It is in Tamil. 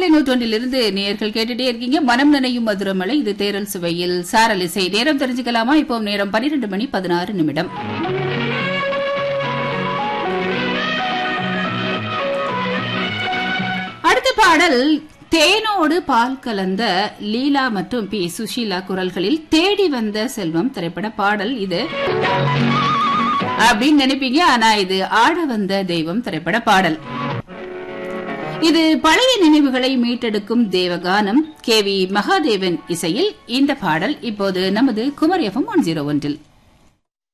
பண்பலை நூற்றொன்றிலிருந்து நேயர்கள் கேட்டுட்டே இருக்கீங்க மனம் நனையும் மதுரமலை இது தேரல் சுவையில் சாரல் இசை நேரம் தெரிஞ்சுக்கலாமா இப்போ நேரம் பன்னிரண்டு மணி பதினாறு நிமிடம் அடுத்த பாடல் தேனோடு பால் கலந்த லீலா மற்றும் பி சுஷீலா குரல்களில் தேடி வந்த செல்வம் திரைப்பட பாடல் இது அப்படின்னு நினைப்பீங்க ஆனா இது ஆட வந்த தெய்வம் திரைப்பட பாடல் இது பழைய நினைவுகளை மீட்டெடுக்கும் தேவகானம் கே வி மகாதேவன் இசையில் இந்த பாடல் இப்போது நமது குமர் எஃப்எம் ஒன் ஜீரோ ஒன்றில்